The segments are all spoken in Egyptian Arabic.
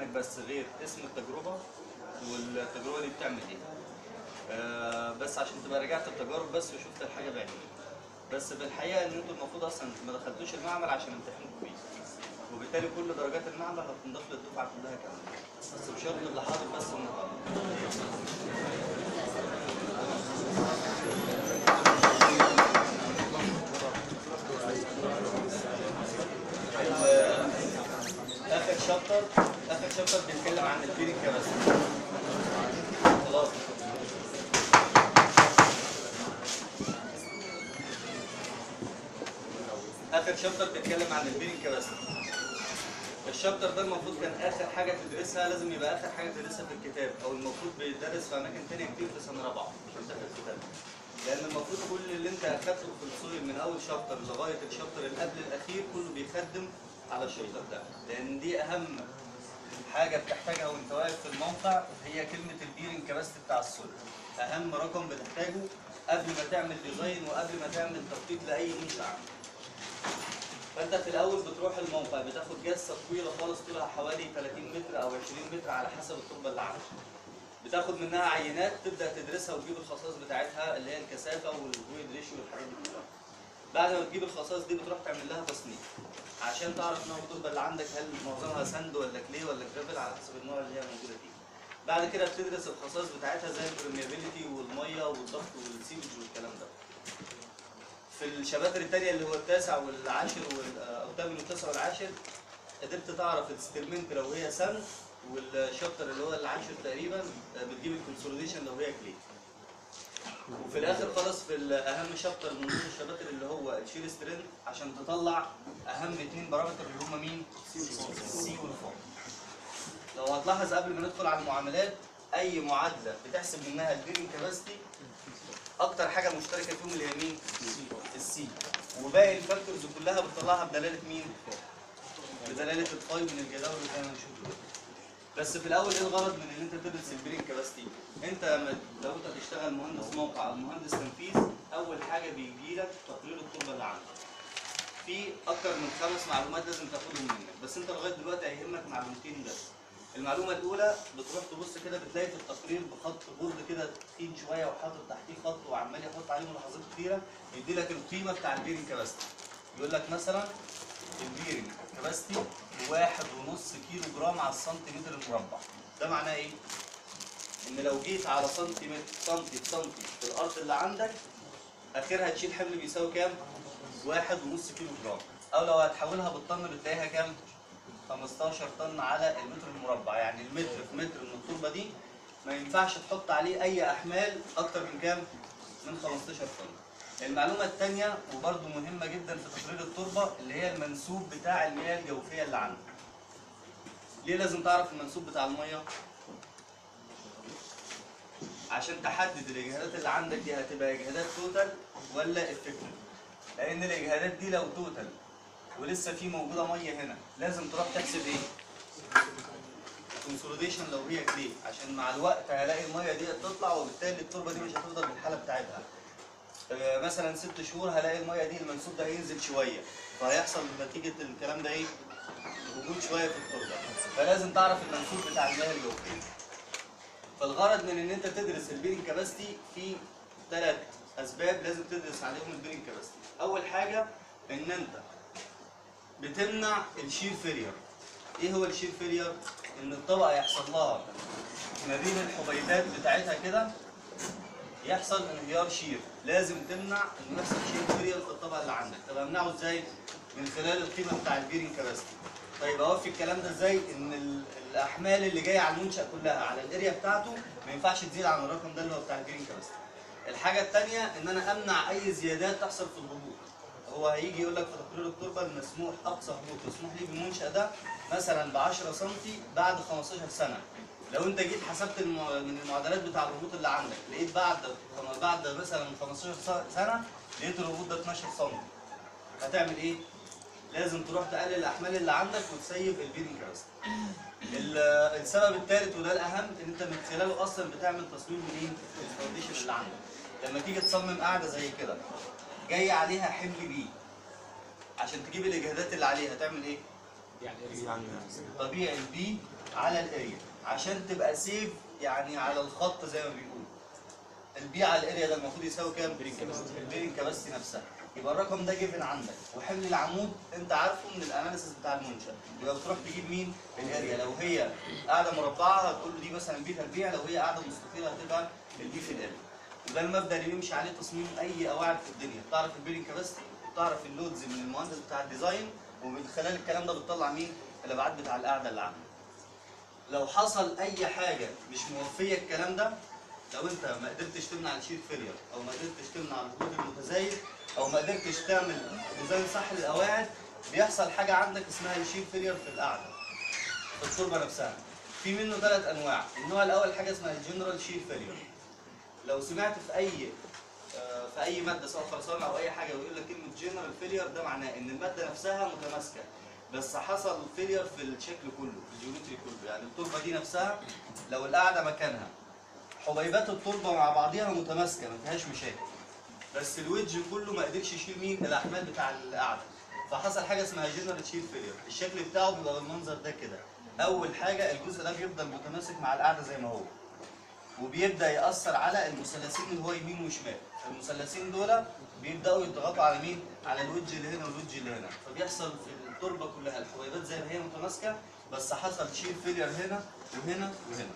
بس غير اسم التجربه والتجربه دي بتعمل ايه آه بس عشان تبقى رجعت التجارب بس وشفت الحاجه بعيني بس في الحقيقه ان انتوا المفروض اصلا ما دخلتوش المعمل عشان امتحنكم فيه وبالتالي كل درجات المعمل هتنضاف للدفعه كلها كامله بس بشرط اللي حاضر بس النهارده اخر شابتر اخر شابتر بيتكلم عن البيرنج كاباسيتي خلاص اخر شابتر بيتكلم عن البيرنج كاباسيتي الشابتر ده المفروض كان اخر حاجه تدرسها لازم يبقى اخر حاجه تدرسها في الكتاب او المفروض بيدرس في اماكن تانية كتير في سنه رابعه مش ده في الكتاب لان المفروض كل اللي انت اخدته في الصويل من اول شابتر لغايه الشابتر اللي قبل الاخير كله بيخدم على الشابتر ده لان دي اهم حاجه بتحتاجها وانت واقف في الموقع هي كلمه البيرنج كباستي بتاع الصويل اهم رقم بتحتاجه قبل ما تعمل ديزاين وقبل ما تعمل تخطيط لاي انشاء عندك فانت في الاول بتروح الموقع بتاخد جسه طويله خالص طولها حوالي 30 متر او 20 متر على حسب التربه اللي عندك بتاخد منها عينات تبدا تدرسها وتجيب الخصائص بتاعتها اللي هي الكثافه والويد ريشيو والحاجات دي كلها بعد ما تجيب الخصائص دي بتروح تعمل لها تصنيف عشان تعرف نوع التربه اللي عندك هل معظمها ساند ولا كلي ولا جرافيل على حسب النوع اللي هي موجوده فيه بعد كده بتدرس الخصائص بتاعتها زي البرميابيليتي والميه والضغط والسيوج والكلام ده في الشباتر الثانيه اللي هو التاسع والعاشر وال- او الثامن والتاسع والعاشر قدرت تعرف الستيلمنت لو هي سن والشابتر اللي هو العاشر تقريبا آه، بتجيب الكونسوليديشن لو هي كلي وفي الاخر خالص في الاهم شابتر من ضمن الشباتر اللي هو الشير سترينث عشان تطلع اهم اثنين بارامتر اللي هم مين؟ السي والفوق لو هتلاحظ قبل ما ندخل على المعاملات اي معادله بتحسب منها البيرنج كاباسيتي اكتر حاجه مشتركه فيهم اللي هي مين؟ السي وباقي الفاكتورز كلها بتطلعها بدلاله مين؟ بدلاله الفاي من الجداول اللي زي ما هنشوف دلوقتي. بس في الاول ايه الغرض من ان انت تدرس البرين كاباسيتي؟ انت لما- لو انت هتشتغل مهندس موقع او مهندس تنفيذ اول حاجه بيجي لك تقرير التربه اللي عندك. في اكتر من خمس معلومات لازم تاخدهم منك بس انت لغايه دلوقتي هيهمك معلومتين بس. المعلومه الاولى بتروح تبص كده بتلاقي في التقرير بخط بورد كده تخين شويه وحاطط تحتيه خط وعمال يحط عليه ملاحظات كتيره يدي لك القيمه بتاع البيرنج كاباسيتي. يقول لك مثلا البيرنج كاباسيتي واحد ونص كيلو جرام على السنتيمتر المربع. ده معناه ايه؟ ان لو جيت على سنتيمتر سنتي في سنتي في الارض اللي عندك اخرها تشيل حمل بيساوي كام؟ واحد ونص كيلو جرام او لو هتحولها بالطن بتلاقيها كام؟ 15 طن على المتر المربع يعني المتر في متر من التربه دي ما ينفعش تحط عليه اي احمال اكتر من كام؟ من 15 طن. المعلومه الثانيه وبرده مهمه جدا في تقرير التربه اللي هي المنسوب بتاع المياه الجوفيه اللي عندك. ليه لازم تعرف المنسوب بتاع الميه؟ عشان تحدد الاجهادات اللي عندك دي هتبقى اجهادات توتال ولا افكتيف لان الاجهادات دي لو توتال ولسه في موجوده ميه هنا لازم تروح تحسب ايه كونسوليديشن لو هي كلي عشان مع الوقت هلاقي الميه دي تطلع وبالتالي التربه دي مش هتفضل بالحاله بتاعتها آه، مثلا ست شهور هلاقي الميه دي المنسوب ده هينزل شويه فهيحصل نتيجه الكلام ده ايه هبوط شويه في التربه فلازم تعرف المنسوب بتاع المياه الجوفيه فالغرض من ان انت تدرس البيرنج كاباسيتي في ثلاث اسباب لازم تدرس عليهم البيرنج كاباسيتي اول حاجه ان انت بتمنع الشير فيلير ايه هو الشير فيلير ان الطبقه يحصل لها ما بين الحبيبات بتاعتها كده يحصل انهيار شير لازم تمنع ان يحصل شير فيلير في الطبقه اللي عندك طب امنعه ازاي من خلال القيمه بتاع البيرنج كاباسيتي طيب اوفي الكلام ده ازاي ان ال- الاحمال اللي جايه على المنشا كلها على الاريا بتاعته ما ينفعش تزيد عن الرقم ده اللي هو بتاع البيرنج كاباسيتي الحاجه الثانيه ان انا امنع اي زيادات تحصل في الهبوط هو هيجي يقول لك في تقرير التربه المسموح اقصى هبوط مسموح ليه بالمنشا ده مثلا ب 10 سم بعد 15 سنه لو انت جيت حسبت الم- من المعدلات بتاع الهبوط اللي عندك لقيت بعد بعد مثلا 15 س- سنه لقيت الهبوط ده 12 سم هتعمل ايه؟ لازم تروح تقلل الاحمال اللي عندك وتسيب البيرنج كاباسيتي. ال- السبب الثالث وده الاهم ان انت من خلاله اصلا بتعمل تصميم منين؟ الفاونديشن اللي عندك. لما تيجي تصمم قاعده زي كده جاي عليها حمل بي عشان تجيب الاجهادات اللي عليها تعمل ايه؟ يعني طبيعي البي على الاريا عشان تبقى سيف يعني على الخط زي ما بيقولوا البي على الاريا ده المفروض يساوي كام؟ البيرنج كاباسيتي نفسها يبقى الرقم ده جيفن عندك وحمل العمود انت عارفه من الاناليسيس بتاع المنشا يبقى بتروح تجيب مين؟ الاريا لو هي قاعده مربعه هتقول له دي مثلا بي تربيع لو هي قاعده مستطيله هتبقى البي في الاريا وده المبدا اللي بيمشي عليه تصميم اي قواعد في الدنيا بتعرف البيرنج كاباسيتي وتعرف اللودز من المهندس بتاع الديزاين ومن خلال الكلام ده بتطلع مين؟ الابعاد بتاع القاعده اللي عندك لو حصل اي حاجه مش موفيه الكلام ده لو انت ما قدرتش تمنع الشيت فيلير او ما قدرتش تمنع الهبوط المتزايد او ما قدرتش تعمل ديزاين صح للقواعد بيحصل حاجه عندك اسمها الشيت فيلير في القاعده في التربه نفسها في منه ثلاث انواع النوع الاول حاجه اسمها الجنرال شيت فيلير لو سمعت في اي آه، في اي ماده سواء خرسانه او اي حاجه ويقول لك كلمه جنرال فيلير ده معناه ان الماده نفسها متماسكه بس حصل فيلير في الشكل كله في الجيومتري كله يعني التربه دي نفسها لو القاعده مكانها حبيبات التربه مع بعضيها متماسكه ما فيهاش مشاكل بس الويدج كله ما قدرش يشيل مين الاحمال بتاع القاعده فحصل حاجه اسمها جنرال شيل فيلير الشكل بتاعه بيبقى بالمنظر ده كده اول حاجه الجزء ده بيفضل متماسك مع القاعده زي ما هو وبيبدا ياثر على المثلثين اللي هو يمين وشمال المثلثين دول بيبداوا يضغطوا على مين على الوجه اللي هنا والوجه اللي هنا فبيحصل في التربه كلها الحبيبات زي ما هي متماسكه بس حصل شيل فيلير هنا وهنا وهنا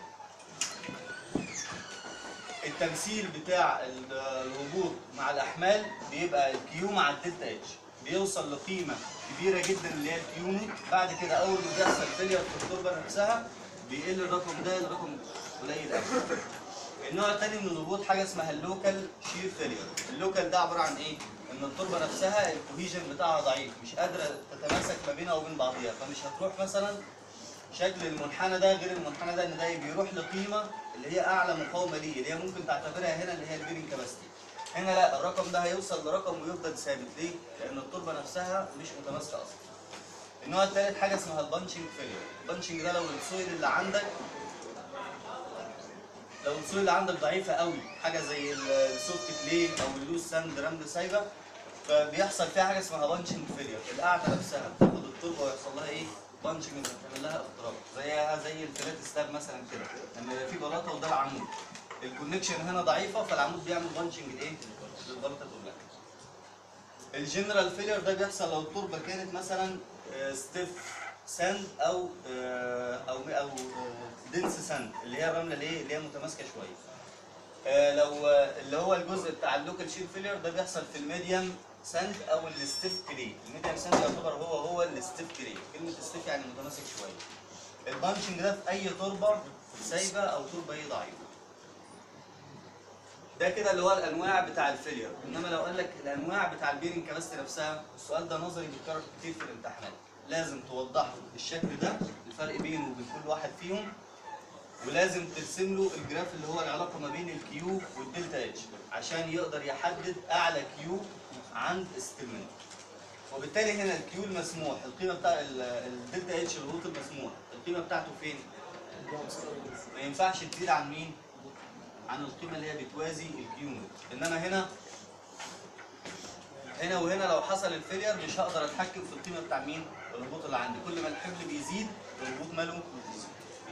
التمثيل بتاع ال- الهبوط مع الاحمال بيبقى الكيو مع الدلتا اتش بيوصل لقيمه كبيره جدا اللي هي الكيو نوت بعد كده اول ما بيحصل فيلير في التربه نفسها بيقل الرقم ده لرقم قليل قوي النوع الثاني من الهبوط حاجه اسمها اللوكال شير فيلير اللوكال ده عباره عن ايه ان التربه نفسها الكوهيجن بتاعها ضعيف مش قادره تتماسك ما بينها وبين بعضيها فمش هتروح مثلا شكل المنحنى ده غير المنحنى ده ان ده بيروح لقيمه اللي هي اعلى مقاومه ليه اللي هي ممكن تعتبرها هنا اللي هي البيرنج كاباسيتي هنا لا الرقم ده هيوصل لرقم ويفضل ثابت ليه؟ لان التربه نفسها مش متماسكه اصلا النوع الثالث حاجه اسمها البانشنج فيلير البانشنج ده لو السويل اللي عندك لو السويل اللي عندك ضعيفه قوي حاجه زي ال- السوفت كلي او اللوز ساند رمل سايبه فبيحصل فيها حاجه اسمها بانشنج فيلير القاعده نفسها بتاخد التربه ويحصل لها ايه بانشنج بتعمل لها اختراق زيها زي الفلات سلاب مثلا كده لما يبقى في بلاطه وده العمود الكونكشن هنا ضعيفه فالعمود بيعمل بانشنج لايه للبلاطه كلها الجنرال فيلير ده بيحصل لو التربه كانت مثلا ستيف ساند او آه، او او دنس ساند اللي هي الرمله اللي هي اللي هي متماسكه شويه آه، لو آه، اللي هو الجزء بتاع اللوكال شيل فيلير ده بيحصل في الميديم ساند او الستيف كلي الميديم ساند يعتبر هو هو الستيف كلي كلمه ستيف يعني متماسك شويه البانشنج ده في اي تربه سايبه او تربه ايه ضعيفه ده كده اللي هو الانواع بتاع الفيلير انما لو قال لك الانواع بتاع البيرنج كاباسيتي نفسها السؤال ده نظري بيتكرر كتير في الامتحانات لازم توضح له الشكل ده الفرق بينه وبين كل واحد فيهم ولازم ترسم له الجراف اللي هو العلاقه ما بين الكيو والدلتا اتش عشان يقدر يحدد اعلى كيو عند استلمنت وبالتالي هنا الكيو المسموح القيمه بتاع ال- الدلتا اتش الهبوط المسموح القيمه بتاعته فين؟ ما ينفعش تزيد عن مين؟ عن القيمه اللي هي بتوازي الكيو نوت انما هنا هنا وهنا لو حصل الفيلير مش هقدر اتحكم في القيمه بتاع مين؟ الهبوط اللي عندي كل ما الحمل بيزيد الهبوط ماله بيزيد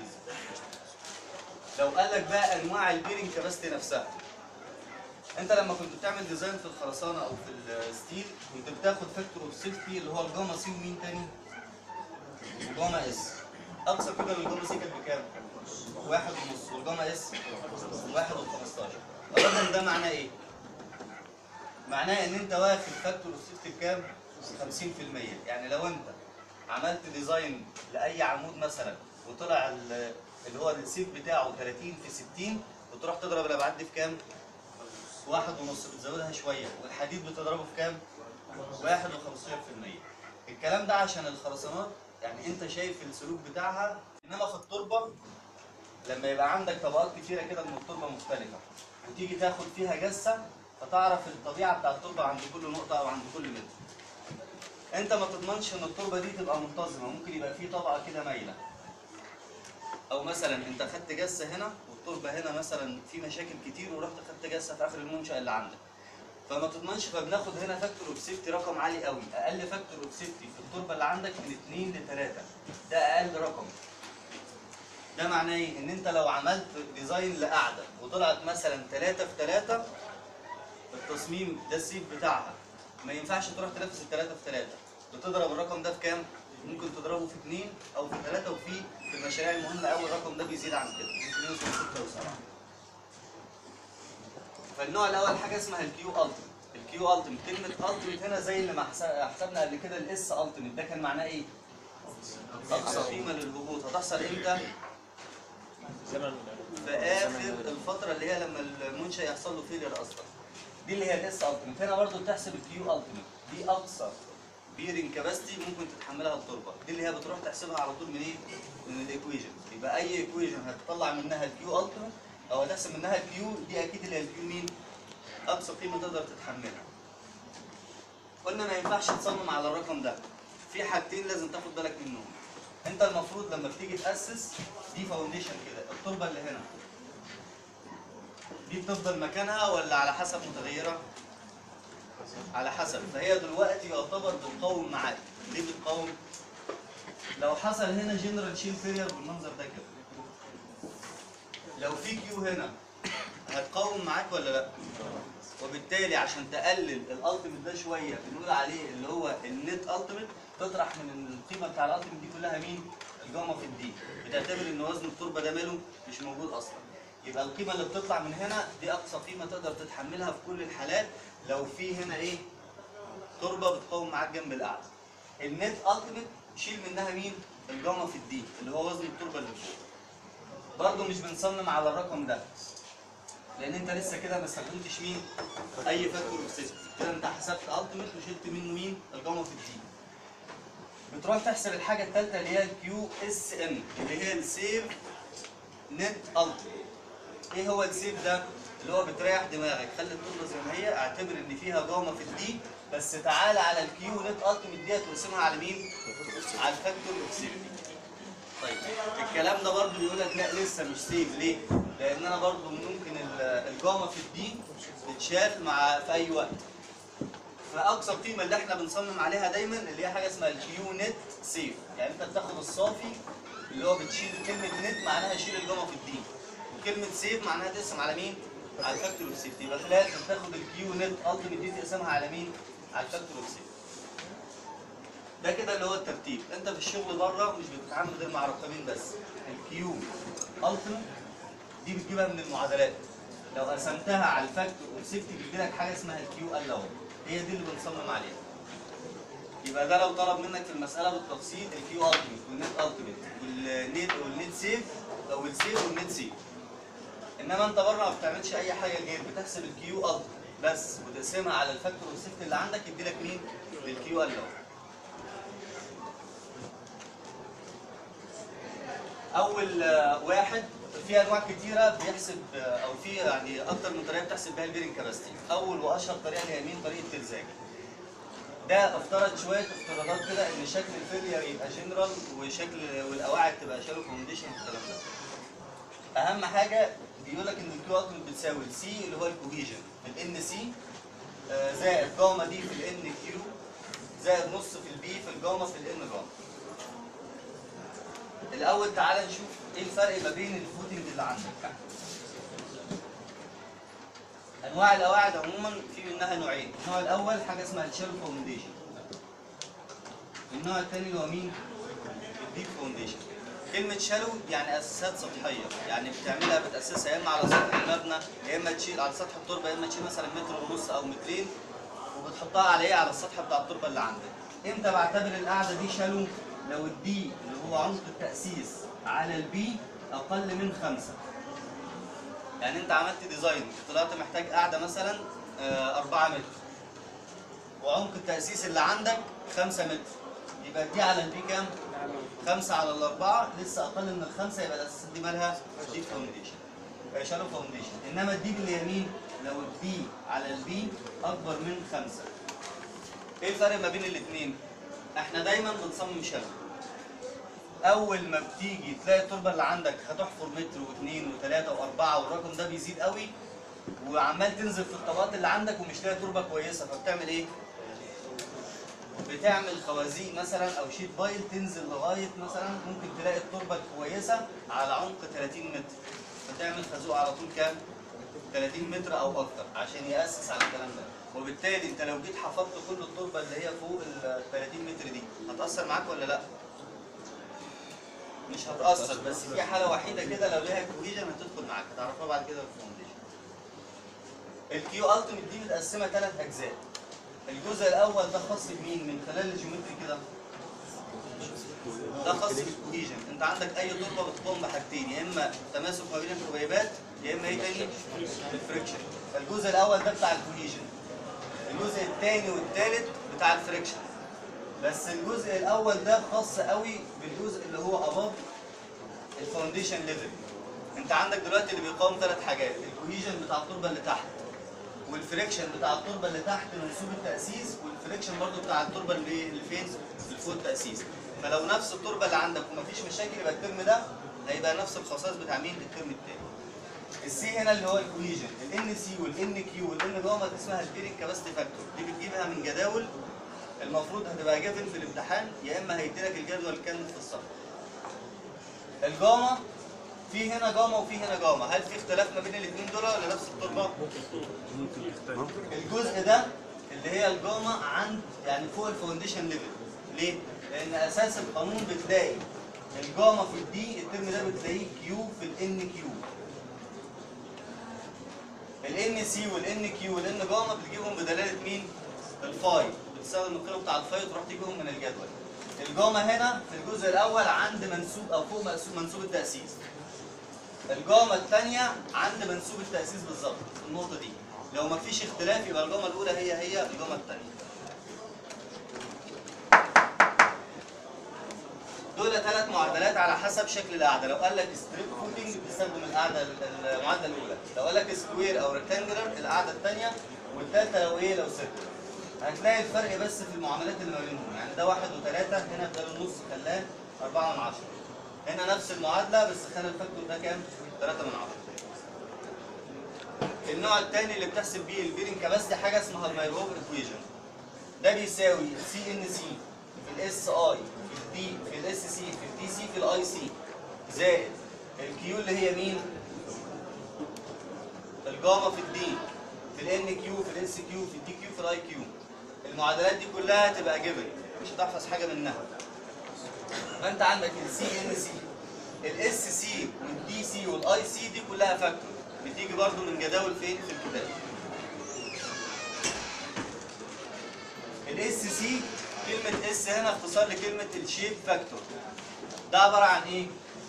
لو قال لك بقى انواع البيرنج كاباسيتي نفسها انت لما كنت بتعمل ديزاين في الخرسانه او في الستيل كنت بتاخد فاكتور اوف سيفتي اللي هو الجاما سي ومين تاني؟ وجاما اس اقصى قيمه للجاما سي كانت بكام؟ واحد ونص والجاما اس واحد وخمستاشر الرقم ده معناه ايه؟ معناه ان انت واخد فاكتور اوف سيفتي بكام؟ 50% يعني لو انت عملت ديزاين لاي عمود مثلا وطلع ال- اللي هو السيف بتاعه 30 في 60 وتروح تضرب الابعاد دي في كام؟ واحد ونص بتزودها شويه والحديد بتضربه في كام؟ واحد وخمستاشر في المية الكلام ده عشان الخرسانات يعني انت شايف السلوك بتاعها انما في التربه لما يبقى عندك طبقات كتيره كده من التربه مختلفه وتيجي تاخد فيها جسه فتعرف الطبيعه بتاع التربه عند كل نقطه او عند كل متر انت ما تضمنش ان التربه دي تبقى منتظمه ممكن يبقى في طبقه كده مايله او مثلا انت خدت جسه هنا والتربه هنا مثلا في مشاكل كتير ورحت خدت جسه في اخر المنشا اللي عندك فما تضمنش فبناخد هنا فاكتور اوف سيفتي رقم عالي قوي اقل فاكتور اوف سيفتي في التربه اللي عندك من 2 ل 3 ده اقل رقم ده معناه ايه؟ ان انت لو عملت ديزاين لقاعده وطلعت مثلا 3 في 3 التصميم ده السيف بتاعها ما ينفعش تروح تنافس الثلاثة في ثلاثة بتضرب الرقم ده في كام؟ ممكن تضربه في اثنين او في ثلاثة وفي في المشاريع المهمة قوي الرقم ده بيزيد عن كده ممكن يوصل ستة وسبعة فالنوع الاول حاجة اسمها الكيو التيمت الكيو التيمت كلمة التيمت هنا زي اللي ما حس- حسبنا قبل كده الاس التيمت ده كان معناه ايه؟ اقصى قيمة للهبوط هتحصل امتى؟ زمن في اخر الفتره اللي هي لما المنشا يحصل له فيلر اصلا دي اللي هي الاس التيمت هنا برضو بتحسب الكيو التيمت دي اقصى بيرنج كاباستي ممكن تتحملها التربه دي اللي هي بتروح تحسبها على طول من ايه من الايكويشن يبقى اي ايكويشن هتطلع منها الكيو التيمت او هتحسب منها الكيو دي اكيد اللي هي الكيو مين اقصى قيمه تقدر تتحملها قلنا ما ينفعش تصمم على الرقم ده في حاجتين لازم تاخد بالك منهم انت المفروض لما بتيجي تاسس دي فاونديشن كده التربه اللي هنا دي بتفضل مكانها ولا على حسب متغيره على حسب فهي دلوقتي يعتبر بتقاوم معاك ليه بتقاوم لو حصل هنا جنرال شيل فيلير بالمنظر ده كده لو في كيو هنا هتقاوم معاك ولا لا وبالتالي عشان تقلل الالتيميت ده شويه بنقول عليه اللي هو النت التيميت تطرح من القيمه بتاع الالتيميت دي كلها مين؟ الجاما في الدي بتعتبر ان وزن التربه ده ماله مش موجود اصلا يبقى القيمه اللي بتطلع من هنا دي اقصى قيمه تقدر تتحملها في كل الحالات لو في هنا ايه؟ تربه بتقاوم معاك جنب القعده النت التيميت شيل منها مين؟ الجاما في الدي اللي هو وزن التربه اللي فوق برضه مش بنصمم على الرقم ده لان انت لسه كده ما استخدمتش مين اي فاكتور اوف سيستم كده انت حسبت التيميت وشلت منه مين الجاما في الدي بتروح تحسب الحاجه الثالثه اللي هي الكيو اس ان اللي هي السيف نت التيميت ايه هو السيف ده اللي هو بتريح دماغك خلي الطلبه زي ما هي اعتبر ان فيها جاما في الدي بس تعالى على الكيو نت التيميت ديت وارسمها على مين على الفاكتور اوف سيفتي طيب الكلام ده برضه يقول لك لا لسه مش سيف ليه؟ لان انا برضه ممكن ال- الجاما في الدي تتشال مع في اي وقت. فاقصى قيمه اللي احنا بنصمم عليها دايما اللي هي حاجه اسمها الكيو نت سيف، يعني انت بتاخد الصافي اللي هو بتشيل كلمه نت معناها شيل الجاما في الدي. وكلمه سيف معناها تقسم على مين؟ على الفاكتور اوف سيفتي، يبقى في الاخر تاخد الكيو نت التيميت دي تقسمها على مين؟ على الفاكتور اوف سيفتي. ده كده اللي هو الترتيب انت في الشغل بره مش بتتعامل غير مع رقمين بس الكيو التيميت دي بتجيبها من المعادلات لو قسمتها على الفاكتور والسيفتي بيجي لك حاجه اسمها الكيو الاول هي دي اللي بنصمم عليها يبقى ده لو طلب منك في المساله بالتفصيل الكيو التيميت والنت التيميت والنت والنت سيف او السيف والنت سيف انما انت بره ما بتعملش اي حاجه غير بتحسب الكيو التيميت بس وتقسمها على الفاكتور والسيفتي اللي عندك يدي لك مين؟ الكيو الاول اول آه، واحد في انواع كتيره بيحسب آه، او في يعني اكتر من طريقه بتحسب بيها البيرنج كاباستي اول واشهر طريقه اللي هي مين طريقه ترزاجي ده افترض شويه افتراضات كده ان شكل الفيلير يبقى جنرال وشكل والقواعد تبقى شالو فاونديشن والكلام ده اهم حاجه بيقول لك ان الكيو التيميت بتساوي السي اللي هو الكوهيجن في الان سي زائد جاما دي في الان كيو زائد نص في البي في الجاما في الان جاما الاول تعالى نشوف ايه الفرق ما بين الفوتنج اللي عندك انواع القواعد عموما في منها نوعين النوع الاول حاجه اسمها الشالو فاونديشن النوع الثاني اللي هو مين الديب فاونديشن كلمة شالو يعني أساسات سطحية، يعني بتعملها بتأسسها يا إما على سطح المبنى يا إما تشيل على سطح التربة يا إما تشيل مثلا متر ونص أو مترين وبتحطها على إيه؟ على السطح بتاع التربة اللي عندك. إمتى بعتبر القاعدة دي شالو؟ لو الدي اللي هو عمق التأسيس على البي أقل من خمسة. يعني أنت عملت ديزاين طلعت محتاج قاعدة مثلا 4 متر. وعمق التأسيس اللي عندك 5 متر. يبقى دي على البي كام؟ خمسة على الأربعة لسه أقل من الخمسة يبقى الأساس دي مالها ديب فاونديشن شالو فاونديشن إنما الديب اليمين لو الدي على البي أكبر من خمسة إيه الفرق ما بين الاتنين؟ إحنا دايما بنصمم شالو أول ما بتيجي تلاقي التربة اللي عندك هتحفر متر واثنين وثلاثة وأربعة والرقم ده بيزيد قوي وعمال تنزل في الطبقات اللي عندك ومش لاقي تربة كويسة فبتعمل إيه؟ بتعمل خوازيق مثلا او شيت بايل تنزل لغايه مثلا ممكن تلاقي التربه الكويسه على عمق 30 متر فتعمل خازوق على طول كام 30 متر او اكتر عشان ياسس على الكلام ده وبالتالي انت لو جيت حفظت كل التربه اللي هي فوق ال 30 متر دي هتاثر معاك ولا لا مش هتاثر بس في حاله وحيده كده لو ليها كوهيجن هتدخل معاك هتعرفها بعد كده في الفاونديشن الكيو التيميت دي متقسمه ثلاث اجزاء الجزء الاول ده خاص بمين من خلال الجيومتري كده ده خاص بالكوهيجن انت عندك اي تربه بتقوم بحاجتين يا اما تماسك ما بين الحبيبات يا اما ايه تاني الفريكشن فالجزء الاول ده بتاع الكوهيجن الجزء الثاني والثالث بتاع الفريكشن بس الجزء الاول ده خاص قوي بالجزء اللي هو اباف الفاونديشن ليفل انت عندك دلوقتي اللي بيقاوم ثلاث حاجات الكوهيجن بتاع التربه اللي تحت والفريكشن بتاع التربه اللي تحت منسوب التاسيس والفريكشن برضو بتاع التربه اللي اللي فين اللي فوق التاسيس فلو نفس التربه اللي عندك ومفيش مشاكل يبقى الترم ده هيبقى نفس الخصائص بتاع مين الترم الثاني السي هنا اللي هو الكوهيجن الان سي والان كيو والان جاما دي اسمها البيرنج كاباسيتي فاكتور دي بتجيبها من جداول المفروض هتبقى جافن في الامتحان يا اما هيديلك الجدول كامل في الصف الجاما في هنا جاما وفي هنا جاما هل في اختلاف ما بين الاثنين دول ولا نفس التربه الجزء ده اللي هي الجاما عند يعني فوق الفاونديشن ليفل ليه لان اساس القانون بتلاقي الجاما في الدي الترم ده بتلاقيه كيو في الان كيو الان سي والان كيو والان جاما بتجيبهم بدلاله مين الفاي بتستخدم القيمه بتاع الفاي تروح تجيبهم من الجدول الجاما هنا في الجزء الاول عند منسوب او فوق منسوب منسوب التاسيس الجاما الثانيه عند منسوب التاسيس بالظبط في النقطه دي لو ما فيش اختلاف يبقى الجاما الاولى هي هي الجاما الثانيه دول ثلاث معادلات على حسب شكل القاعده لو قال لك ستريب فوتنج بتستخدم القاعده المعادله الاولى لو قال لك سكوير او ريكتانجلر القاعده الثانيه والثالثه لو ايه لو سيركل هتلاقي الفرق بس في المعاملات اللي ما بينهم يعني ده واحد وثلاثة هنا ده النص خلاه أربعة من عشرة هنا نفس المعادلة بس خلى الفاكتور ده كام؟ ثلاثة من عشرة النوع الثاني اللي بتحسب بيه البيرنج كاباسيتي حاجة اسمها المايروف ايكويجن ده بيساوي سي ان سي في الاس اي في الدي في الاس سي في الدي سي في الاي سي زائد الكيو اللي هي مين؟ الجاما في الدي في الان كيو في الاس كيو في الدي كيو في الاي كيو المعادلات دي كلها تبقى جبل مش هتحفظ حاجه منها فانت عندك السي ان سي الاس سي والدي سي والاي سي دي كلها فاكتور بتيجي برضو من جداول فين في الكتاب الاس سي كلمه اس هنا اختصار لكلمه الشيب فاكتور ده عباره عن ايه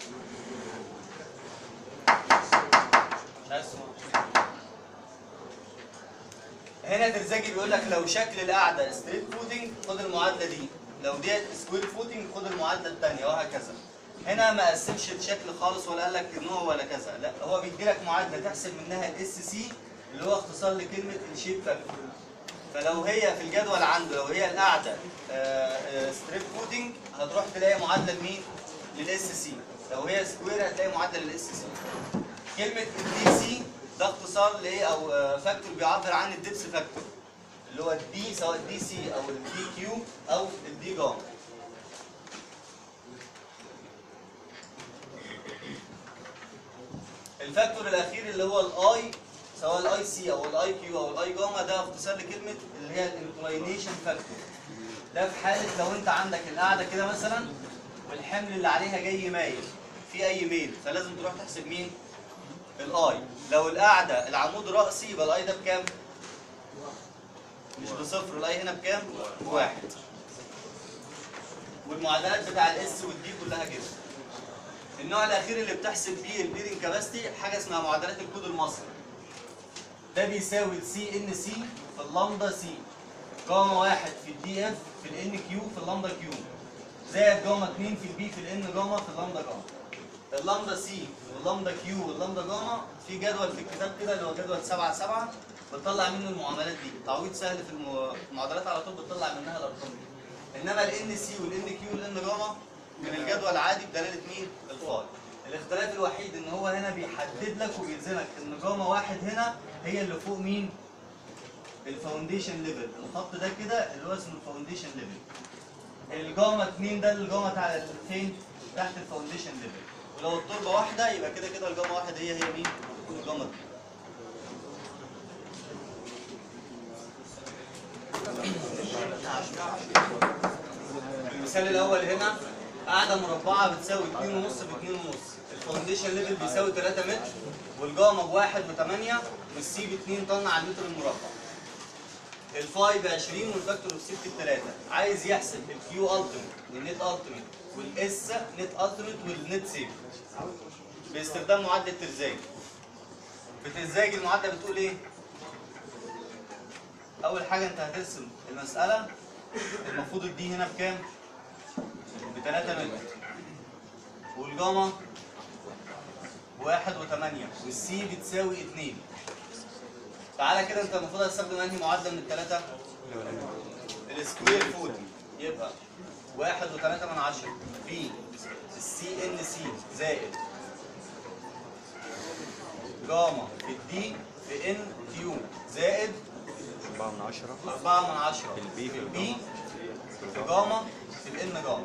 مش عايز اسمه هنا درزاجي بيقول لك لو شكل القاعده ستريت فوتنج خد المعادله دي لو ديت سكوير فوتنج خد المعادله الثانيه وهكذا هنا ما قسمش الشكل خالص ولا قال لك نوع ولا كذا لا هو بيدي لك معادله تحسب منها الاس سي اللي هو اختصار لكلمه الشيب فاكتور فلو هي في الجدول عنده لو هي القاعده ستريت فوتنج هتروح تلاقي معادله لمين؟ للاس سي لو هي سكوير هتلاقي معادله للاس سي كلمه الدي سي ده اختصار لايه او آه، فاكتور بيعبر عن الدبس فاكتور اللي هو الدي سواء الدي سي او الدي كيو او الدي جاما الفاكتور الاخير اللي هو الاي سواء الاي سي او الاي كيو او الاي جاما ده اختصار لكلمه اللي هي الانكلاينيشن فاكتور ده في حاله لو انت عندك القاعده كده مثلا والحمل اللي عليها جاي مايل في اي ميل فلازم تروح تحسب مين الاي لو القاعده العمود راسي يبقى الاي ده بكام مش بصفر الاي هنا بكام بواحد والمعادلات بتاع الاس والدي كلها كده النوع الاخير اللي بتحسب بيه البيرنج كاباسيتي حاجه اسمها معادلات الكود المصري ده بيساوي السي ان سي في اللامدا سي جاما واحد في الدي اف في الان كيو في اللامدا كيو زائد جاما 2 في البي في الان جاما في اللامدا جاما اللامدا سي واللامدا كيو واللامدا جاما في جدول في الكتاب كده اللي هو جدول 7 7 بتطلع منه المعاملات دي تعويض سهل في المو- المعادلات على طول بتطلع منها الارقام دي انما الان سي والان كيو والان جاما من الجدول عادي بدلاله مين؟ الفاي الاختلاف الوحيد ان هو هنا بيحدد لك وبيلزمك ان جاما واحد هنا هي اللي فوق مين؟ الفاونديشن ليفل الخط ده كده اللي هو اسمه الفاونديشن ليفل الجاما 2 ده الجاما تحت فين تحت الفاونديشن ليفل ولو التربه واحده يبقى كده كده الجاما واحد هي هي مين الجاما 2 المثال الاول هنا قاعده مربعه بتساوي 2.5 ب 2.5 الفاونديشن ليفل بيساوي 3 متر والجاما بواحد و8 والسي ب 2 طن على المتر المربع الفاي ب 20 والفاكتور اوف سيفتي ب 3 عايز يحسب الكيو التيميت والنت التيميت والاس نت التيميت والنت سيف باستخدام معادله ترزاج في ترزاج المعادله بتقول ايه؟ اول حاجه انت هترسم المساله المفروض الدي هنا بكام؟ ب 3 متر والجاما واحد وثمانية والسي بتساوي اتنين تعالى كده انت المفروض هتستخدم انهي معادلة من الثلاثة؟ السكوير فوت يبقى واحد وثلاثة من عشرة في السي ان سي زائد جاما في الدي في ان كيو زائد 4 من 10 أربعة من عشرة في البي في البي في جاما في الان جاما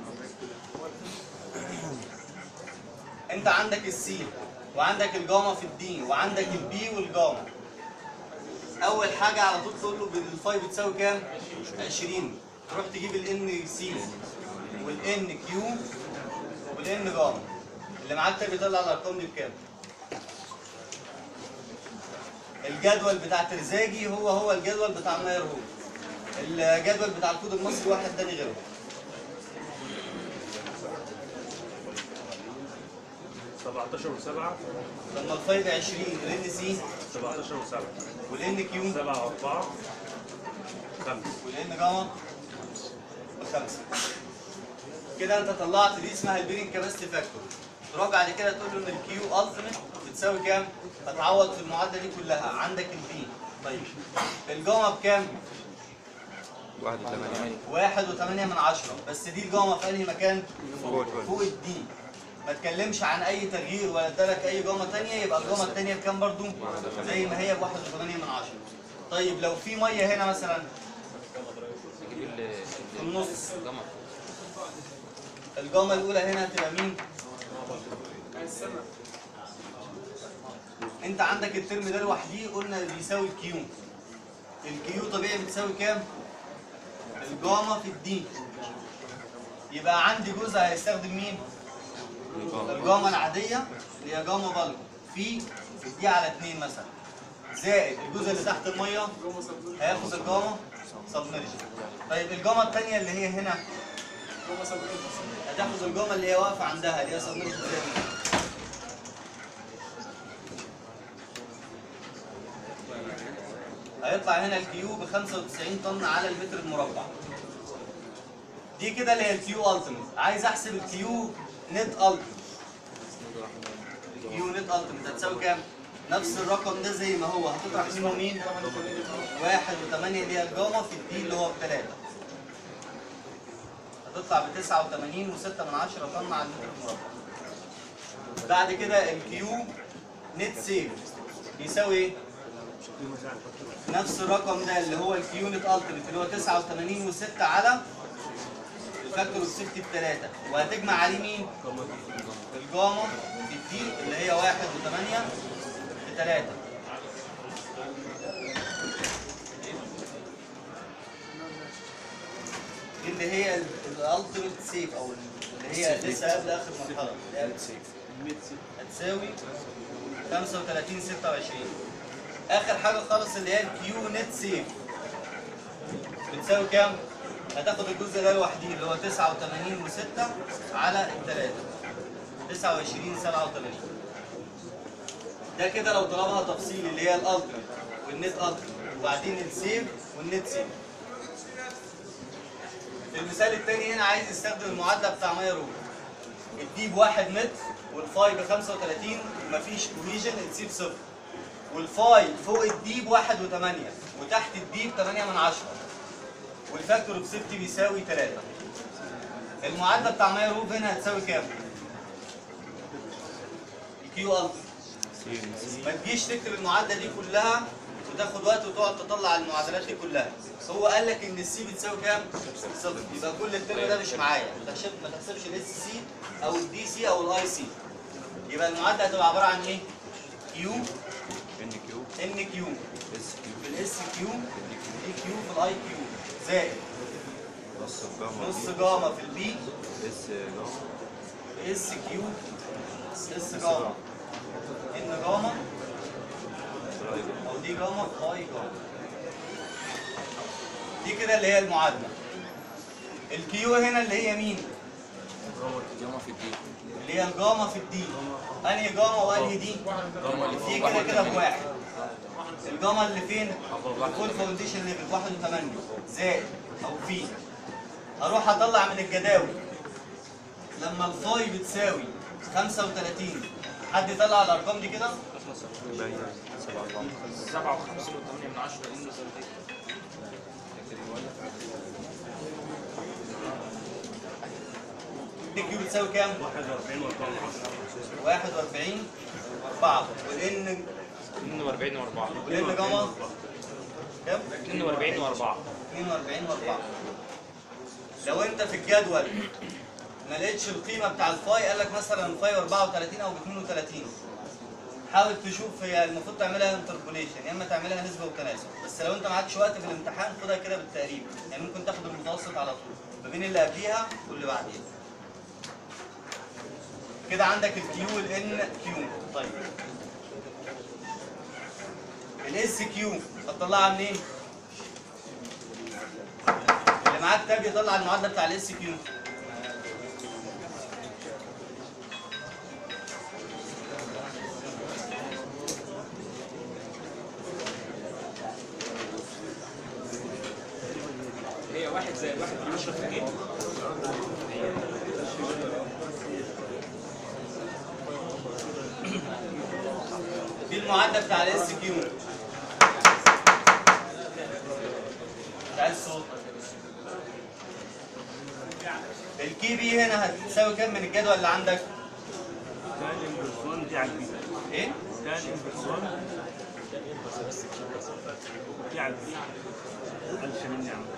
انت عندك السي وعندك الجاما في الدي وعندك البي والجاما اول حاجه على طول تقول له الفاي بتساوي كام 20 تروح تجيب الان سي والان كيو والان جاما اللي معاك ده بيطلع الارقام دي بكام الجدول بتاع ترزاجي هو هو الجدول بتاع ماير هو الجدول بتاع الكود المصري واحد تاني غيره 17 و7 لما الفاي ب 20 الان سي 17 و7 والان كيو 7 و4 5 والان جاما بخمسه كده انت طلعت دي اسمها البيرنج كاباسيتي فاكتور تروح بعد كده تقول له ان الكيو التيميت بتساوي كام؟ هتعوض في المعادله دي كلها عندك البي طيب الجاما بكام؟ 1 8 واحد وثمانية من عشرة بس دي الجاما في انهي مكان؟ فوق فوق. فوق الدي ما تكلمش عن اي تغيير ولا ادالك اي جاما تانية يبقى الجاما التانية بكام برضو؟ زي ما هي بواحد وثمانية من عشرة طيب لو في مية هنا مثلا نجيب ال في النص الجمر الجاما الاولى هنا هتبقى مين؟ انت عندك الترم ده لوحده قلنا بيساوي الكيو الكيو طبيعي بتساوي كام؟ الجاما في الدي يبقى عندي جزء هيستخدم مين؟ الجاما العادية اللي هي جاما بلق في في الدي على 2 مثلا زائد الجزء اللي تحت المية هياخد الجاما سبمرجن طيب الجاما الثانية اللي هي هنا هتاخد الجمل اللي هي واقفه عندها اللي هي سبمرج زي هيطلع هنا الكيو ب 95 طن على المتر المربع دي كده اللي هي الكيو التيميت عايز احسب الكيو نت التيميت الكيو نت التيميت هتساوي كام؟ نفس الرقم ده زي ما هو هتطرح منه مين؟ واحد وثمانية اللي هي الجاما في الدي اللي هو بثلاثة هتطلع ب 89 و6 من 10 طن على المتر المربع. بعد كده الكيو نت سيف بيساوي ايه؟ نفس الرقم ده اللي هو الكيو نت التيميت اللي هو 89 و6 على الفاكتور اوف سيفتي بثلاثة وهتجمع عليه مين؟ الجاما في الدي اللي هي 1 و8 بثلاثة دي اللي هي الالتيميت سيف او اللي هي لسه قبل اخر مرحله اللي هي هتساوي 35 26 اخر حاجه خالص اللي هي الكيو نت سيف بتساوي كام؟ هتاخد الجزء ده لوحده اللي هو 89 و6 على الثلاثه 29 87 ده كده لو طلبها تفصيل اللي هي الالتيميت والنت التيميت وبعدين السيف والنت سيف في المثال الثاني هنا عايز يستخدم المعادله بتاع مايا رو الدي بواحد متر والفاي ب 35 ومفيش كوهيجن السي بصفر والفاي فوق الدي بواحد وثمانية وتحت الدي ب 8 من 10 والفاكتور اوف سيفتي بيساوي 3 المعادله بتاع مايا رو هنا هتساوي كام؟ الكيو التر ما تجيش تكتب المعادله دي كلها وتاخد وقت وتقعد تطلع المعادلات دي كلها هو قال لك ان السي بتساوي كام؟ صفر يبقى كل الترم ده مش معايا ما تحسب ما تحسبش الاس سي او الدي سي او الاي سي يبقى المعادله هتبقى عباره عن ايه؟ كيو ان كيو ان كيو اس كيو في الاس كيو دي كيو في الاي كيو زائد نص جاما نص جاما في البي اس جاما اس كيو اس جاما ان جاما تراي جاما او دي جاما في اي جاما دي كده اللي هي المعادله الكيو هنا اللي هي مين؟ جاما في الدي اللي هي الجاما في الدي انهي جاما وانهي دي؟ دي كده كده بواحد الجاما اللي فين؟ الفول فاونديشن ليفل 1 و8 زائد او في هروح اطلع من الجداول لما الفاي بتساوي 35 حد يطلع الارقام دي كده؟ يبقى هي سبعة أربعة سبعة وخمسة وثمانية من عشرة إنه سنتين دي كيو بتساوي كام؟ 41 4 والان 42 وأربعة والان جاما كام؟ 42 وأربعة 42 و4 لو انت في الجدول ما لقيتش القيمه بتاع الفاي قال لك مثلا الفاي 34 او 32 حاول تشوف هي المفروض تعملها انتربوليشن يا اما تعملها نسبه وتناسب بس لو انت معكش وقت في الامتحان خدها كده بالتقريب يعني ممكن تاخد المتوسط على طول ما بين اللي قبليها واللي بعديها كده عندك الكيو والان كيو طيب الاس كيو هتطلعها منين؟ اللي معاك تاب يطلع المعادله بتاع الاس كيو هي واحد زائد واحد من عشرة في الجيم دي المعادله بتاع الاس كيو بتاع الصوت الكي بي هنا هتساوي كام من الجدول اللي عندك؟ تاني انفرسون دي على البي ايه؟ تاني انفرسون دي على البي قالش مني عم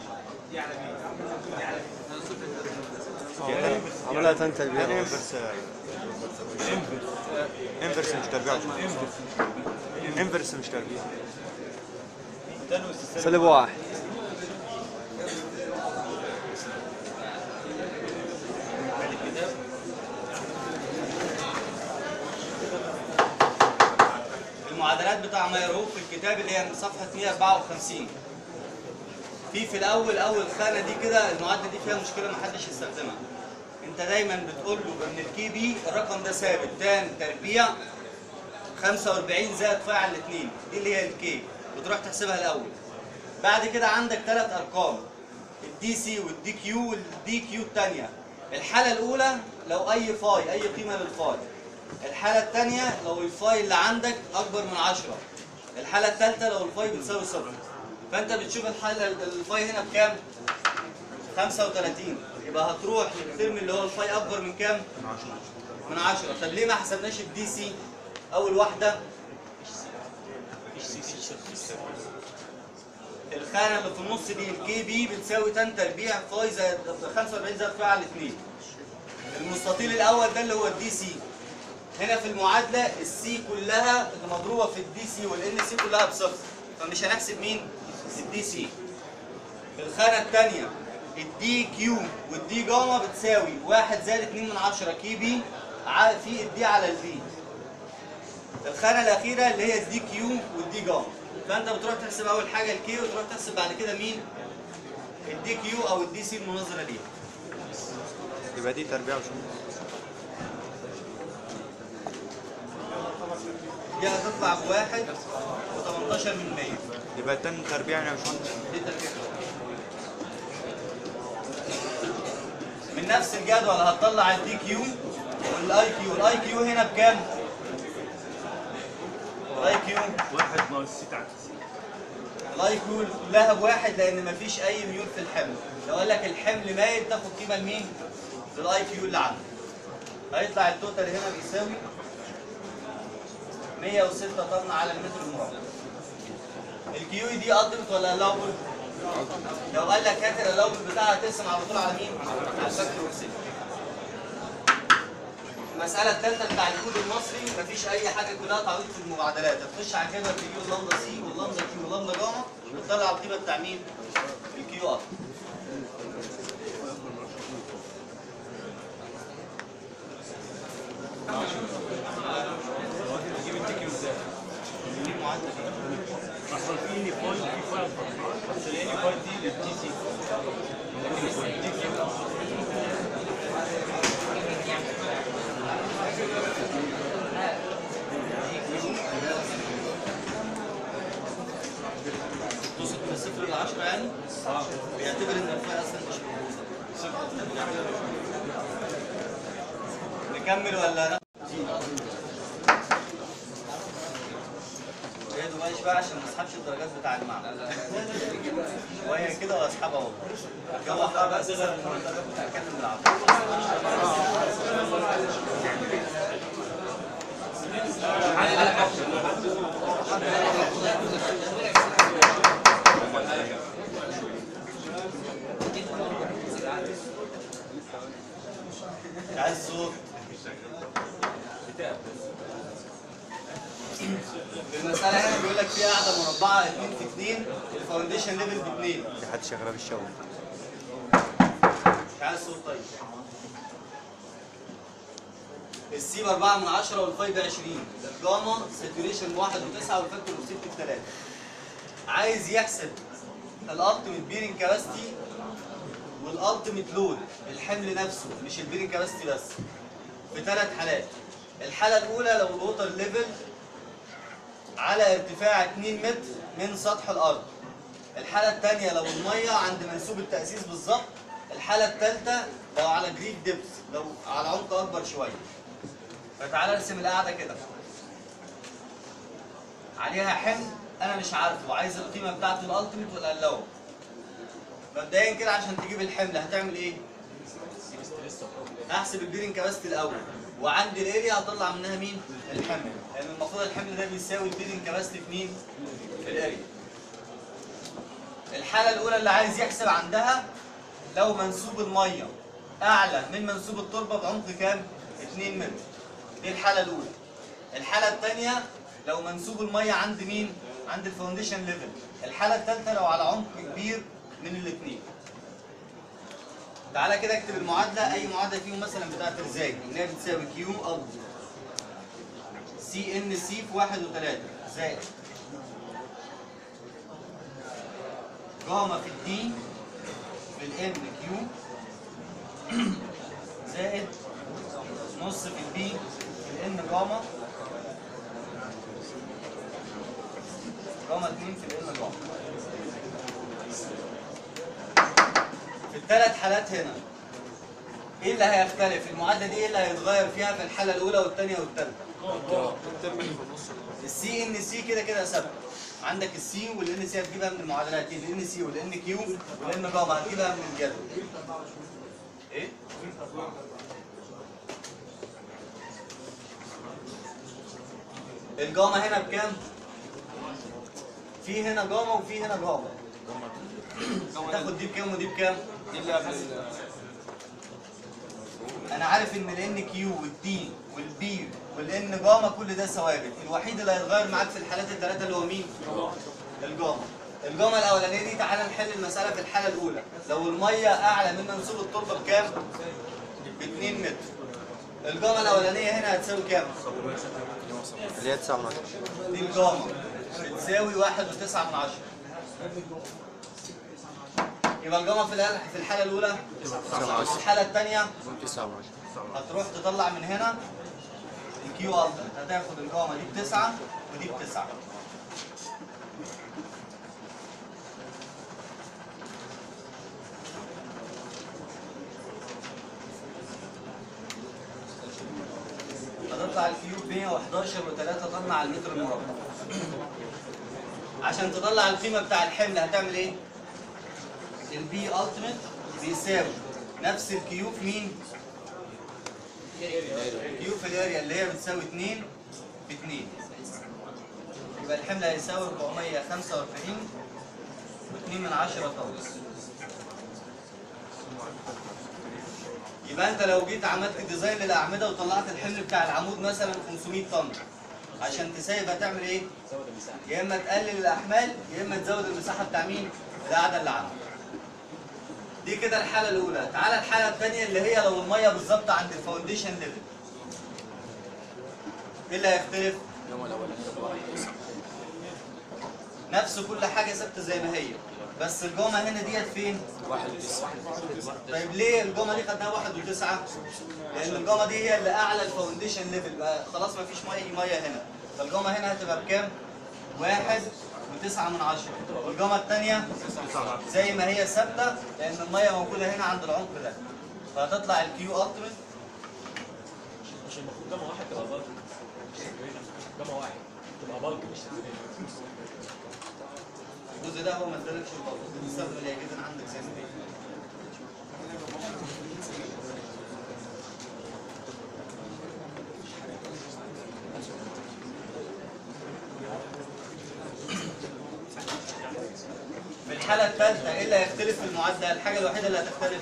عملها تاني تربيع انفرس انفرس مش تربيع انفرس مش تربيع سالب واحد المعادلات بتاع مايرهوب في الكتاب اللي هي من صفحه 154 في في الاول اول خانه دي كده المعادله دي فيها مشكله محدش يستخدمها انت دايما بتقول له ان الكي بي الرقم ده ثابت تان تربيع 45 زائد فاي على الاثنين دي اللي هي الكي وتروح تحسبها الاول بعد كده عندك ثلاث ارقام الدي سي والدي كيو والدي كيو الثانيه الحاله الاولى لو اي فاي اي قيمه للفاي الحاله الثانيه لو الفاي اللي عندك اكبر من 10 الحاله الثالثه لو الفاي بتساوي صفر فانت بتشوف الحاله الفاي هنا بكام 35 يبقى هتروح للترم اللي هو الفاي اكبر من كام من 10 طب ليه ما حسبناش الدي سي اول واحده الخانه اللي في النص دي الكي بي بتساوي تان تربيع فاي زائد 45 زائد فاي على 2 المستطيل الاول ده اللي هو الدي سي هنا في المعادله السي كلها اللي مضروبه في الدي سي والان سي كلها بصفر فمش هنحسب مين الدي سي الخانه الثانيه الدي كيو والدي جاما بتساوي 1 زائد 2 من 10 كي بي ع- في الدي على البي الخانه الاخيره اللي هي الدي كيو والدي جاما فانت بتروح تحسب اول حاجه الكي وتروح تحسب بعد كده مين الدي كيو او الدي سي المناظره ليها يبقى دي تربيع وشو دي هتطلع بواحد و18 من 100 يبقى تاني تربيع يا باشمهندس دي تركيبة. من نفس الجدول هتطلع الدي كيو والاي كيو الاي كيو هنا بكام الاي كيو واحد ناقص ستة على تسعين الاي كيو كلها بواحد لان مفيش اي ميول في الحمل لو قال لك الحمل مايل تاخد قيمه لمين للاي كيو اللي عندك هيطلع التوتال هنا بيساوي 106 طن على المتر المربع الكيو دي التيمت ولا الاول لو قال لك هات الاول بتاعها تقسم على طول على مين على الفاكتور والسيف المسألة الثالثة بتاع الكود المصري مفيش أي حاجة كلها تعويض في المعادلات، هتخش على كده تجيب اللامدا سي واللامدا كيو واللامدا جاما وتطلع القيمة بتاع مين؟ الكيو ار. تجيب التي كيو ازاي؟ دي المعادلة دي. اصلا في اني بوينت في فايل بس الاني بوينت دي للتي سي لكن التي كيو توصل من الصفر للعشرة يعني؟ اه بيعتبر إن الفئة أصلا مش موجودة. نكمل ولا لا؟ يا دوب بقى عشان ما اسحبش الدرجات بتاع المعنى شويه كده واسحبها والله الجو حر بقى اساسا الدرجات بتاعتكلم بالعافيه مش عايز صوت المسألة هنا بيقول لك في قاعدة مربعة 2 في 2 الفاونديشن ليفل ب 2 في حد شغال في الشغل مش عايز صوت طيب السي ب 4 من 10 والفاي ب 20 الجاما ساتوريشن 1 و9 والفاكتور اوف سيفتي ب 3 عايز يحسب الالتيميت بيرنج كاباستي والالتيميت لود الحمل نفسه مش البيرنج كاباستي بس في ثلاث حالات الحالة الأولى لو الووتر ليفل على ارتفاع 2 متر من سطح الأرض الحالة الثانية لو المية عند منسوب التأسيس بالظبط الحالة الثالثة لو على جريد ديبس لو على عمق أكبر شوية فتعالى ارسم القاعدة كده عليها حمل أنا مش عارفه عايز القيمة بتاعته الألتيميت ولا اللو مبدئيا كده عشان تجيب الحمل هتعمل إيه؟ هحسب البيرنج كاباستي الاول وعندي الاريا هطلع منها مين الحمل لان المفروض الحمل ده بيساوي البيرنج كاباستي في مين في الاريا الحاله الاولى اللي عايز يحسب عندها لو منسوب الميه اعلى من منسوب التربه بعمق كام 2 متر دي الحاله الاولى الحاله الثانيه لو منسوب الميه عند مين عند الفاونديشن ليفل الحاله الثالثه لو على عمق كبير من الاثنين تعالى كده اكتب المعادله اي معادله فيهم مثلا بتاعت ارزاق ان هي بتساوي كيو اب سي ان سي في 1 و3 زائد جاما في الدي في الان كيو زائد نص في البي في الان جاما جاما 2 في الان جاما في الثلاث حالات هنا ايه اللي هيختلف؟ المعادله دي ايه اللي هيتغير فيها في الحاله الاولى والثانيه والثالثه؟ السي ان سي كده كده ثابته عندك السي والان سي هتجيبها من المعادلات الان سي والان كيو والان جاما هتجيبها من الجدول ايه؟ الجاما هنا بكام؟ في هنا جاما وفي هنا جاما تاخد دي بكام ودي بكام؟ دي اللي قبل ال- انا عارف ان الان كيو والدي والبي والان جاما كل ده ثوابت الوحيد اللي هيتغير معاك في الحالات الثلاثه اللي هو مين الجاما الجاما الاولانيه دي تعالى نحل المساله في الحاله الاولى لو الميه اعلى من منسوب التربه بكام ب 2 متر الجاما الاولانيه هنا هتساوي كام اللي هي 9 من 10 دي الجاما بتساوي 1.9 من عشرة يبقى الجاما في الحالة- في الحاله الاولى في الحاله الثانيه 9 من 10 هتروح تطلع من هنا الكيو التيمت هتاخد الجاما دي بتسعة ودي بتسعة هتطلع الكيو 111 و3 طن على المتر المربع عشان تطلع القيمة بتاع الحمل هتعمل ايه؟ البي التيمت بيساوي نفس الكيو في مين؟ كيو في الاريا اللي هي بتساوي 2 ب 2 يبقى الحمل هيساوي 445 و2 من 10 طن يبقى انت لو جيت عملت ديزاين للاعمده وطلعت الحمل بتاع العمود مثلا 500 طن عشان تسيب هتعمل ايه؟ يا اما تقلل الاحمال يا اما تزود المساحه بتاع مين؟ القاعده اللي عندك. دي كده الحاله الاولى، تعالى الحاله الثانيه اللي هي لو الميه بالظبط عند الفاونديشن ليفل. ايه اللي هيختلف؟ نفس كل حاجه ثابته زي ما هي بس الجمعه هنا ديت فين؟ طيب ليه الجمعه دي خدناها واحد وتسعة؟ لأن الجمعه دي هي اللي أعلى الفاونديشن ليفل بقى خلاص ما فيش مية مية هنا فالجمعه هنا هتبقى بكام؟ واحد وتسعة من عشرة والجمعه الثانية زي ما هي ثابتة لأن المية موجودة هنا عند العمق ده فهتطلع الكيو ألتيميت مش المفروض جامعة واحد تبقى بلك جامعة واحد تبقى بلك مش تبقى الجزء ده هو ما ادالكش المفروض تستخدم الأجهزة عندك زي ما هي في الحالة الثالثة ايه اللي هيختلف في المعدل؟ الحاجة الوحيدة اللي هتختلف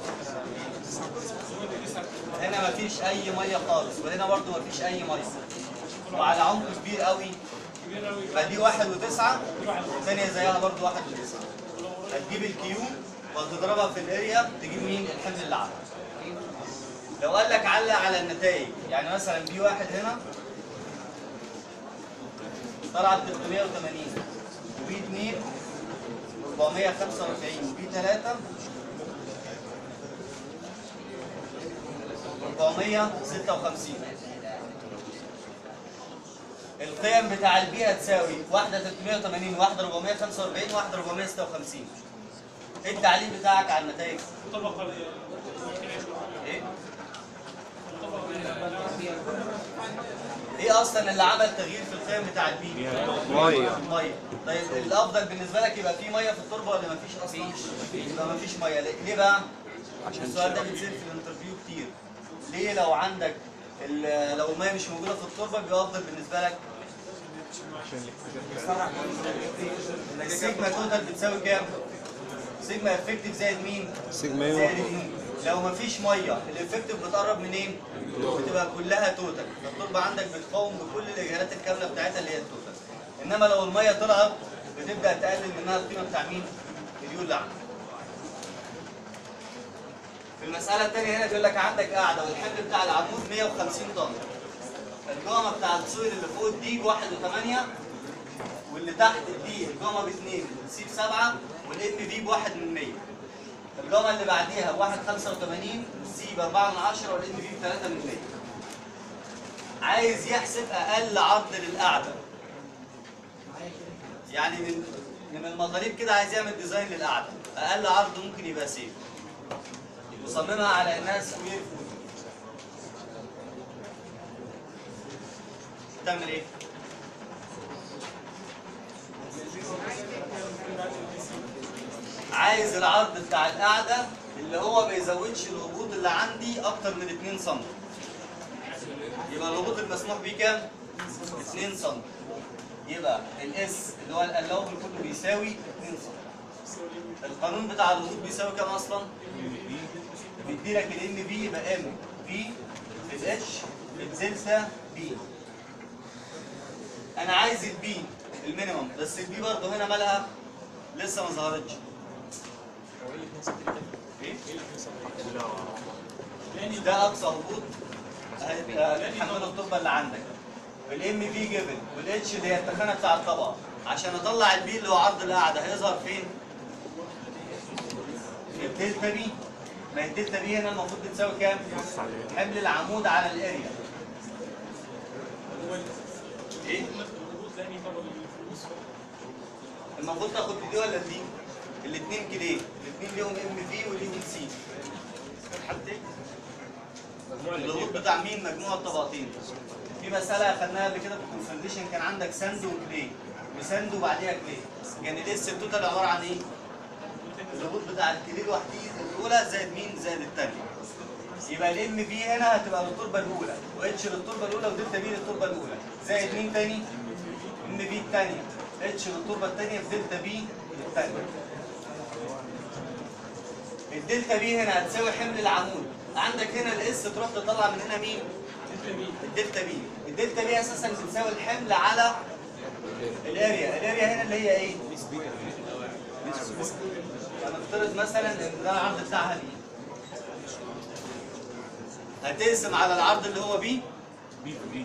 هنا مفيش أي مية خالص وهنا برضو مفيش أي مية وعلى عمق كبير قوي فدي واحد وتسعة والثانية زيها برضو واحد وتسعة هتجيب الكيو وتضربها في الاريا تجيب مين الحمل اللي عندك لو قال لك علق على النتائج يعني مثلا بي واحد هنا طلعت 380 وبي 2 445 وبي 3 456 القيم بتاع البي هتساوي واحدة 380 واحدة 445 واحدة 456 ايه التعليل بتاعك على النتائج؟ ايه؟ ايه اصلا اللي عمل تغيير في القيم بتاع البي؟ ميه ميه طيب الافضل بالنسبه لك يبقى في ميه في التربه ولا مفيش اصلا؟ يبقى مفيش ميه ليه ليه بقى؟ عشان السؤال ده بيتسال في الانترفيو كتير ليه لو عندك ال- لو الميه مش موجوده في التربه بيبقى افضل بالنسبه لك؟ السيجما توتال بتساوي كام؟ سيجما افكتيف زائد مين؟ سيجما زائد يو. اتنين. لو مفيش ميه الافكتيف بتقرب منين؟ بتبقى كلها توتال فالتربه عندك بتقاوم بكل الاجهالات الكامله بتاعتها اللي هي التوتال انما لو الميه طلعت بتبدا تقلل منها القيمه بتاع مين؟ اليو اللي عندك في المساله الثانيه هنا بيقول لك عندك قاعده والحمل بتاع العمود 150 طن الجامه بتاع السويل اللي فوق الدي بواحد وثمانية واللي تحت الدي الجامه باثنين والسي بسبعة والام في بواحد من 100 الجامه اللي بعديها بواحد 85 والسي بأربعة من عشرة والام في بثلاثة من 100 عايز يحسب اقل عرض للقاعده يعني من من المطالب كده عايز يعمل ديزاين للقاعده اقل عرض ممكن يبقى سيف وصممها على انها سكوير فوت تعمل ايه؟ عايز العرض بتاع القاعده اللي هو ما يزودش الهبوط اللي عندي اكتر من 2 سم يبقى الهبوط المسموح بيه كام؟ 2 سم يبقى الاس اللي هو القلاوب كله بيساوي 2 سم القانون بتاع الهبوط بيساوي كام اصلا؟ بيدي لك الام بي يبقى ام بي في الاتش في الدلتا بي انا عايز البي المينيمم بس البي برضه هنا مالها لسه ما ظهرتش ايه؟ ده اقصى هبوط هتحمله التربه اللي عندك الام في جيفن والاتش اللي هي التخانه بتاع الطبقه عشان اطلع البي اللي هو عرض القاعده هيظهر فين؟ في الدلتا بي ما هي الدلتا بي هنا المفروض بتساوي كام؟ حمل العمود على الاريا ايه؟ المفروض تاخد دي ولا دي؟ الاثنين كليه الاثنين ليهم ام في وليهم سي الهبوط بتاع مين مجموع الطبقتين في مسألة أخدناها قبل كده في الكونسوليديشن كان عندك ساند وكلي وساند وبعديها كلي كان الاس التوتال عبارة عن إيه؟ الهبوط بتاع الكلي لوحده الأولى زائد مين؟ زائد الثانية يبقى الام بي هنا هتبقى للتربه الاولى واتش للتربه الاولى ودلتا بي للتربه الاولى زائد مين تاني؟ ام بي الثانيه اتش للتربه الثانيه في دلتا بي الثانيه الدلتا بي هنا هتساوي حمل العمود عندك هنا الاس تروح تطلع من هنا مين؟ الدلتا بي الدلتا بي اساسا بتساوي الحمل على الاريا الاريا هنا اللي هي ايه؟ هنفترض مثلا ان ده العرض بتاعها بي هتقسم على العرض اللي هو بي بي بي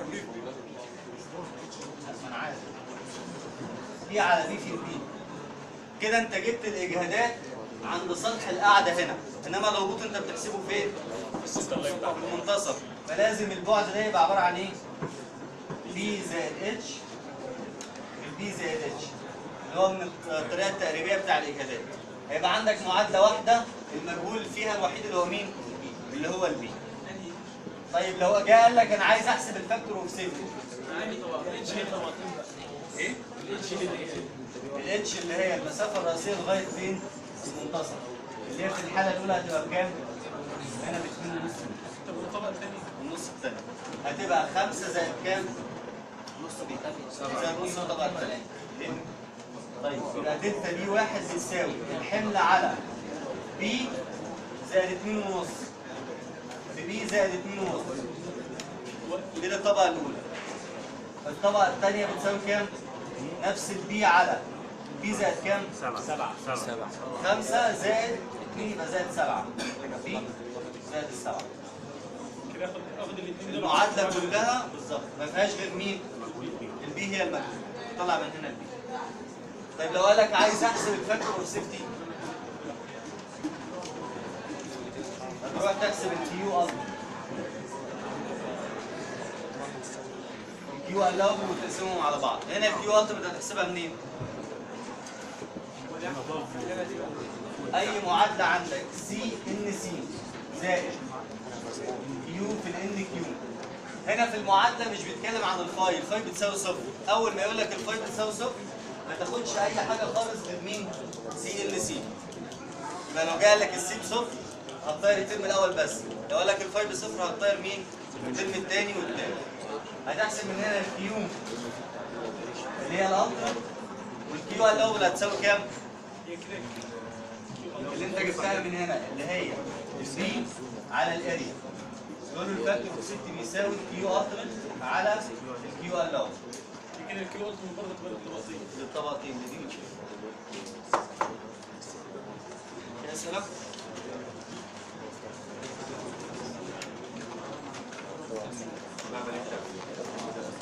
ما انا عارف بي على بي في بي كده انت جبت الاجهادات عند سطح القاعده هنا انما الهبوط انت بتحسبه فين؟ السيستم لاين بتاعك في المنتصف فلازم البعد ده يبقى عباره عن ايه؟ بي زائد اتش البي زائد اتش اللي هو من الطريقه التقريبيه بتاع الاجهادات هيبقى عندك معادله واحده المجهول فيها الوحيد اللي هو مين؟ اللي هو البي طيب لو جه قال لك انا عايز احسب الفاكتور اوف سيفتي ايه؟ الاتش اللي هي المسافه الرئيسيه لغايه فين؟ المنتصف اللي هي في الحاله الاولى هتبقى بكام؟ هنا باتنين ونص النص الثاني هتبقى خمسة زائد كام؟ نص بي زائد نص طبعا الثاني طيب يبقى دلتا بي واحد بيساوي الحمل على بي زائد اتنين ونص في بي زائد اتنين ونص دي الطبقة الأولى الطبقة الثانية بتساوي كام؟ نفس البي على بي زائد كام؟ سبعة سبعة سبعة خمسة زائد اتنين يبقى زائد سبعة بي زائد السبعة كده اخد اخد الاثنين دول المعادلة كلها بالظبط ما فيهاش غير مين؟ البي هي المجهول طلع من هنا البي طيب لو قال لك عايز احسب الفاكتور اوف سيفتي هتروح تحسب الكيو ال الكيو ال وتقسمهم على بعض هنا الكيو التيمت هتحسبها منين؟ اي معادله عندك سي ان سي زائد كيو في الان كيو هنا في المعادله مش بيتكلم عن الفاي الفاي بتساوي صفر اول ما يقول لك الفاي بتساوي صفر ما تاخدش اي حاجه خالص غير مين سي ال سي يبقى لو جه لك السي بصفر هتطير الترم الاول بس لو قال لك الفاي بصفر هتطير مين الترم الثاني والثالث هتحسب من هنا الكيو اللي هي الالترا والكيو الاول هتساوي كام اللي انت جبتها من هنا اللي هي البي على الاريا يقول له الفاكتور اوف سيفتي بيساوي الكيو التيمت على الكيو الاول كده الكيلو قلت من برضه تبقى الطبقتين للطبقتين اللي دي في اسئله